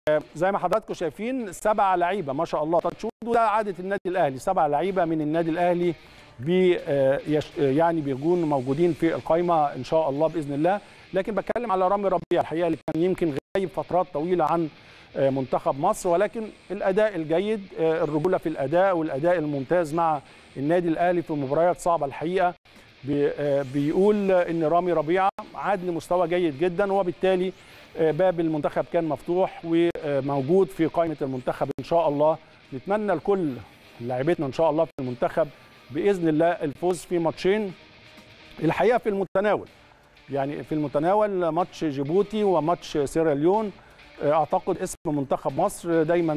زي ما حضراتكم شايفين سبع لعيبه ما شاء الله تاتشود وده عاده النادي الاهلي سبع لعيبه من النادي الاهلي بي يعني بيكونوا موجودين في القائمه ان شاء الله باذن الله لكن بتكلم على رامي ربيع الحقيقه اللي كان يمكن غايب فترات طويله عن منتخب مصر ولكن الاداء الجيد الرجوله في الاداء والاداء الممتاز مع النادي الاهلي في مباريات صعبه الحقيقه بيقول ان رامي ربيعه عاد لمستوى جيد جدا وبالتالي باب المنتخب كان مفتوح وموجود في قائمه المنتخب ان شاء الله نتمنى لكل لاعبتنا ان شاء الله في المنتخب باذن الله الفوز في ماتشين الحقيقه في المتناول يعني في المتناول ماتش جيبوتي وماتش سيراليون اعتقد اسم منتخب مصر دايما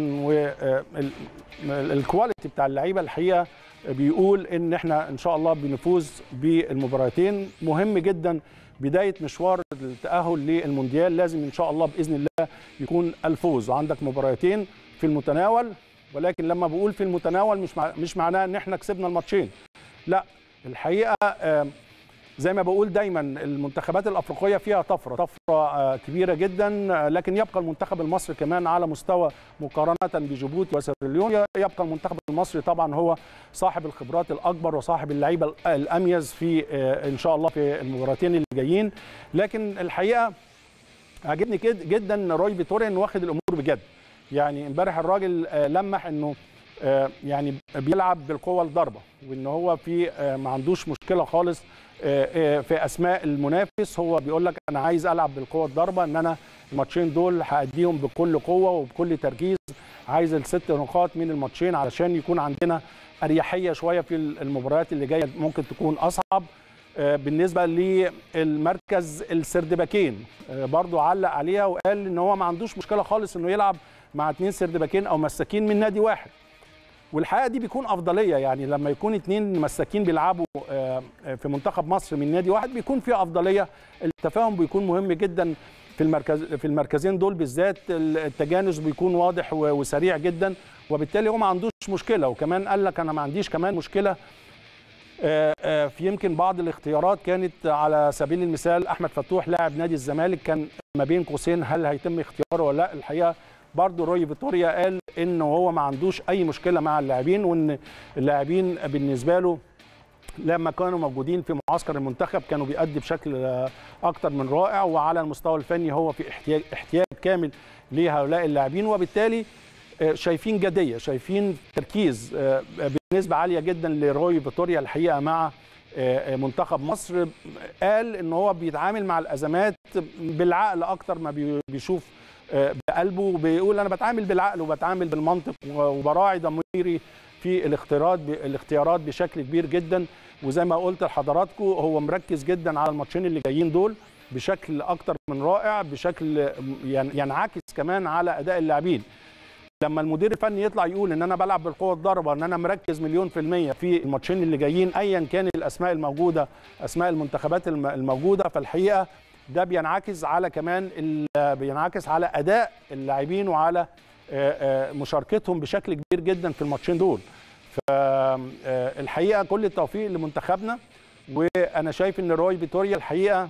والكواليتي بتاع اللعيبه الحقيقه بيقول ان احنا ان شاء الله بنفوز بالمباراتين مهم جدا بدايه مشوار التاهل للمونديال لازم ان شاء الله باذن الله يكون الفوز وعندك مباراتين في المتناول ولكن لما بقول في المتناول مش مع مش معناه ان احنا كسبنا الماتشين لا الحقيقه زي ما بقول دايما المنتخبات الافريقيه فيها طفره طفره كبيره جدا لكن يبقى المنتخب المصري كمان على مستوى مقارنه بجيبوتي وسيراليون يبقى المنتخب المصري طبعا هو صاحب الخبرات الاكبر وصاحب اللعيبه الاميز في ان شاء الله في المباراتين اللي جايين لكن الحقيقه عجبني جدا روي فيتوريا انه واخد الامور بجد يعني امبارح الراجل لمح انه يعني بيلعب بالقوه الضربه وان هو في ما عندوش مشكله خالص في اسماء المنافس هو بيقول لك انا عايز العب بالقوه الضربه ان انا الماتشين دول هاديهم بكل قوه وبكل تركيز عايز الست نقاط من الماتشين علشان يكون عندنا اريحيه شويه في المباريات اللي جايه ممكن تكون اصعب بالنسبه للمركز السردباكين برضو علق عليها وقال ان هو ما عندوش مشكله خالص انه يلعب مع اثنين سردباكين او مساكين من نادي واحد والحقيقه دي بيكون افضليه يعني لما يكون اثنين مساكين بيلعبوا في منتخب مصر من نادي واحد بيكون في افضليه التفاهم بيكون مهم جدا في المركز في المركزين دول بالذات التجانس بيكون واضح وسريع جدا وبالتالي هو ما عندوش مشكله وكمان قال لك انا ما عنديش كمان مشكله في يمكن بعض الاختيارات كانت على سبيل المثال احمد فتوح لاعب نادي الزمالك كان ما بين قوسين هل هيتم اختياره ولا لا الحقيقه برضه روي فيتوريا قال انه هو ما عندوش اي مشكله مع اللاعبين وان اللاعبين بالنسبه له لما كانوا موجودين في معسكر المنتخب كانوا بيأدي بشكل اكتر من رائع وعلى المستوى الفني هو في احتياج احتياج كامل لهؤلاء اللاعبين وبالتالي شايفين جديه شايفين تركيز بنسبه عاليه جدا لروي فيتوريا الحقيقه مع منتخب مصر قال ان هو بيتعامل مع الازمات بالعقل اكتر ما بيشوف بقلبه وبيقول انا بتعامل بالعقل وبتعامل بالمنطق وبراعي ضميري في الاختيارات الاختيارات بشكل كبير جدا وزي ما قلت لحضراتكم هو مركز جدا على الماتشين اللي جايين دول بشكل اكتر من رائع بشكل ينعكس كمان على اداء اللاعبين لما المدير الفني يطلع يقول ان انا بلعب بالقوه الضربه ان انا مركز مليون في الميه في الماتشين اللي جايين ايا كان الاسماء الموجوده اسماء المنتخبات الموجوده فالحقيقه ده بينعكس على كمان بينعكس على اداء اللاعبين وعلى مشاركتهم بشكل كبير جدا في الماتشين دول فالحقيقه كل التوفيق لمنتخبنا وانا شايف ان روي فيتوريا الحقيقه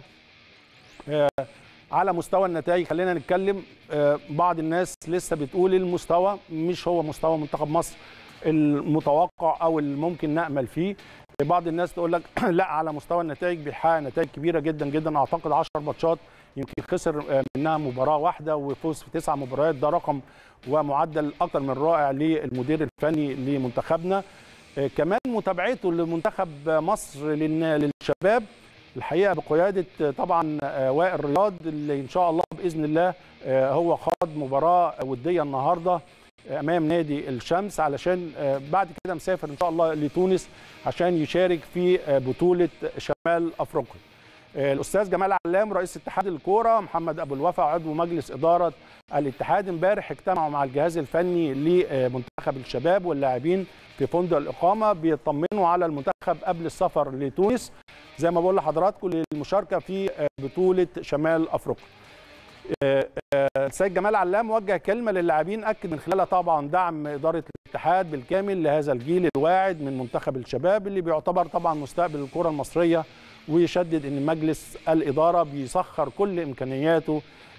على مستوى النتائج خلينا نتكلم بعض الناس لسه بتقول المستوى مش هو مستوى منتخب مصر المتوقع او الممكن نامل فيه بعض الناس تقول لك لا على مستوى النتائج بيحقق نتائج كبيره جدا جدا اعتقد 10 ماتشات يمكن خسر منها مباراه واحده وفوز في تسع مباريات ده رقم ومعدل اكثر من رائع للمدير الفني لمنتخبنا كمان متابعته لمنتخب مصر للشباب الحقيقه بقياده طبعا وائل رياض اللي ان شاء الله باذن الله هو خاض مباراه وديه النهارده امام نادي الشمس علشان بعد كده مسافر ان شاء الله لتونس عشان يشارك في بطوله شمال افريقيا. الاستاذ جمال علام رئيس اتحاد الكوره محمد ابو الوفا عضو مجلس اداره الاتحاد امبارح اجتمعوا مع الجهاز الفني لمنتخب الشباب واللاعبين في فندق الاقامه بيطمنوا على المنتخب قبل السفر لتونس زي ما بقول لحضراتكم للمشاركه في بطوله شمال افريقيا. السيد جمال علام وجه كلمه للاعبين اكد من خلالها طبعا دعم اداره الاتحاد بالكامل لهذا الجيل الواعد من منتخب الشباب اللي بيعتبر طبعا مستقبل الكره المصريه ويشدد ان مجلس الاداره بيسخر كل امكانياته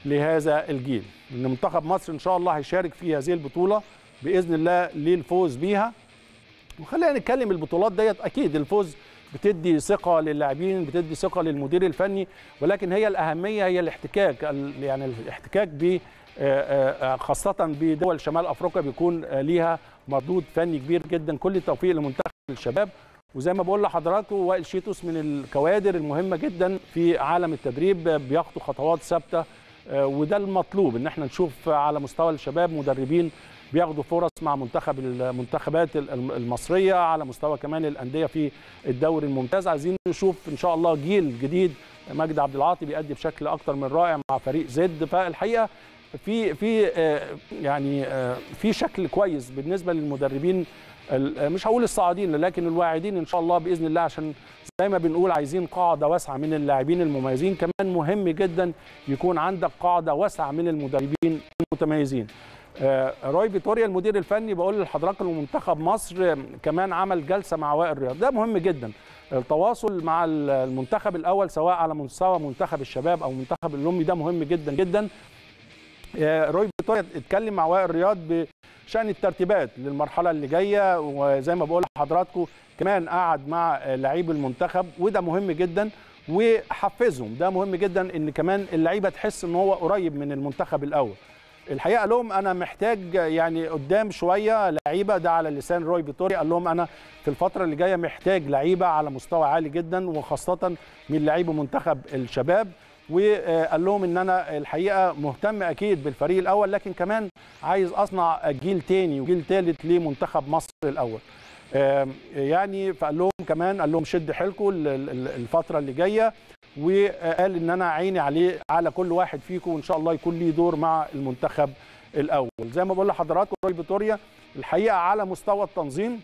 لهذا الجيل ان منتخب مصر ان شاء الله هيشارك في هذه البطوله باذن الله للفوز بيها وخلينا نتكلم البطولات ديت اكيد الفوز بتدي ثقه للاعبين بتدي ثقه للمدير الفني ولكن هي الاهميه هي الاحتكاك يعني الاحتكاك ب خاصه بدول شمال افريقيا بيكون ليها مردود فني كبير جدا كل التوفيق لمنتخب الشباب وزي ما بقول لحضراتكم وائل شيتوس من الكوادر المهمه جدا في عالم التدريب بياخدوا خطوات ثابته وده المطلوب ان احنا نشوف على مستوى الشباب مدربين بياخدوا فرص مع منتخب المنتخبات المصريه على مستوى كمان الانديه في الدوري الممتاز عايزين نشوف ان شاء الله جيل جديد مجدي عبد العاطي بيأدي بشكل اكتر من رائع مع فريق زد فالحقيقه في في يعني في شكل كويس بالنسبه للمدربين مش هقول الصاعدين لكن الواعدين ان شاء الله باذن الله عشان زي ما بنقول عايزين قاعده واسعه من اللاعبين المميزين كمان مهم جدا يكون عندك قاعده واسعه من المدربين المتميزين روي فيتوريا المدير الفني بقول لحضراتكم منتخب مصر كمان عمل جلسه مع وائل رياض ده مهم جدا التواصل مع المنتخب الاول سواء على مستوى منتخب الشباب او منتخب الامي ده مهم جدا جدا روي فيتوريا اتكلم مع وائل رياض بشان الترتيبات للمرحله اللي جايه وزي ما بقول لحضراتكم كمان قعد مع لعيب المنتخب وده مهم جدا وحفزهم ده مهم جدا ان كمان اللعيبه تحس ان هو قريب من المنتخب الاول الحقيقه قال لهم انا محتاج يعني قدام شويه لعيبه ده على لسان روي فيتوريا قال لهم انا في الفتره اللي جايه محتاج لعيبه على مستوى عالي جدا وخاصه من لعيبه منتخب الشباب وقال لهم ان انا الحقيقه مهتم اكيد بالفريق الاول لكن كمان عايز اصنع جيل تاني وجيل ثالث لمنتخب مصر الاول يعني فقال لهم كمان قال لهم شد حيلكم الفتره اللي جايه وقال ان انا عيني عليه على كل واحد فيكم وان شاء الله يكون ليه دور مع المنتخب الاول زي ما بقول لحضراتكم روي فيتوريا الحقيقه على مستوى التنظيم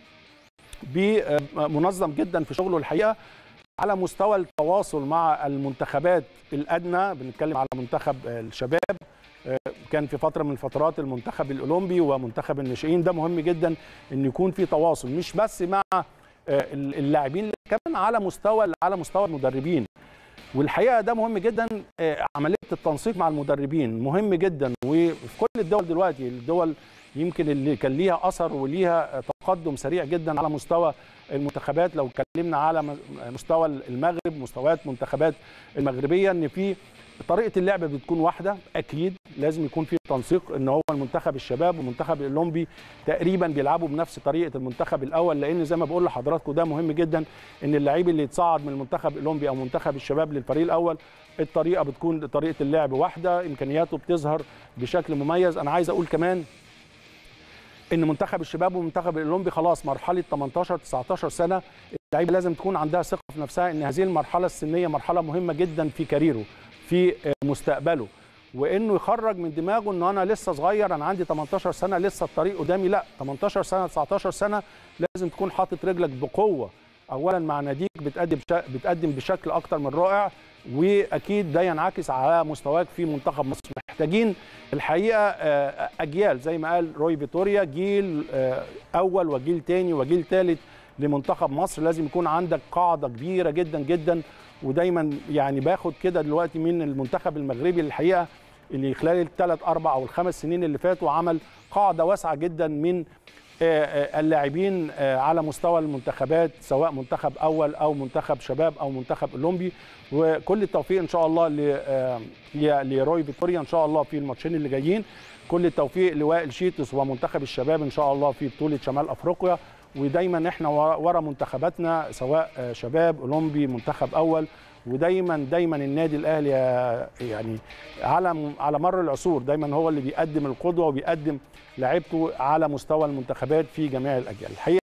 منظم جدا في شغله الحقيقه على مستوى التواصل مع المنتخبات الادنى بنتكلم على منتخب الشباب كان في فتره من الفترات المنتخب الاولمبي ومنتخب الناشئين ده مهم جدا ان يكون في تواصل مش بس مع اللاعبين كمان على مستوى على مستوى المدربين والحقيقه ده مهم جدا عمليه التنسيق مع المدربين مهم جدا وفي كل الدول دلوقتي الدول يمكن اللي كان ليها اثر وليها تقدم سريع جدا على مستوى المنتخبات لو اتكلمنا على مستوى المغرب مستويات منتخبات المغربيه ان في طريقه اللعب بتكون واحده اكيد لازم يكون في تنسيق ان هو المنتخب الشباب والمنتخب الاولمبي تقريبا بيلعبوا بنفس طريقه المنتخب الاول لان زي ما بقول لحضراتكم ده مهم جدا ان اللعيب اللي يتصعد من المنتخب الاولمبي او منتخب الشباب للفريق الاول الطريقه بتكون طريقه اللعب واحده امكانياته بتظهر بشكل مميز انا عايز اقول كمان ان منتخب الشباب ومنتخب الاولمبي خلاص مرحله 18 19 سنه اللعيبه لازم تكون عندها ثقه في نفسها ان هذه المرحله السنيه مرحله مهمه جدا في كاريره في مستقبله وانه يخرج من دماغه انه انا لسه صغير انا عندي 18 سنه لسه الطريق قدامي لا 18 سنه 19 سنه لازم تكون حاطط رجلك بقوه اولا مع ناديك بتقدم بتقدم بشكل اكتر من رائع واكيد ده ينعكس على مستواك في منتخب مصر محتاجين الحقيقه اجيال زي ما قال روي فيتوريا جيل اول وجيل تاني وجيل ثالث لمنتخب مصر لازم يكون عندك قاعده كبيره جدا جدا ودايما يعني باخد كده دلوقتي من المنتخب المغربي الحقيقه اللي خلال الثلاث اربع او الخمس سنين اللي فاتوا عمل قاعده واسعه جدا من اللاعبين على مستوى المنتخبات سواء منتخب اول او منتخب شباب او منتخب اولمبي وكل التوفيق ان شاء الله لروي فيتوريا ان شاء الله في الماتشين اللي جايين كل التوفيق لوائل شيتوس ومنتخب الشباب ان شاء الله في بطوله شمال افريقيا ودايما احنا ورا منتخباتنا سواء شباب اولمبي منتخب اول ودايما دايما النادي الاهلي يعني على على مر العصور دايما هو اللي بيقدم القدوه وبيقدم لعيبته على مستوى المنتخبات في جميع الاجيال الحقيقه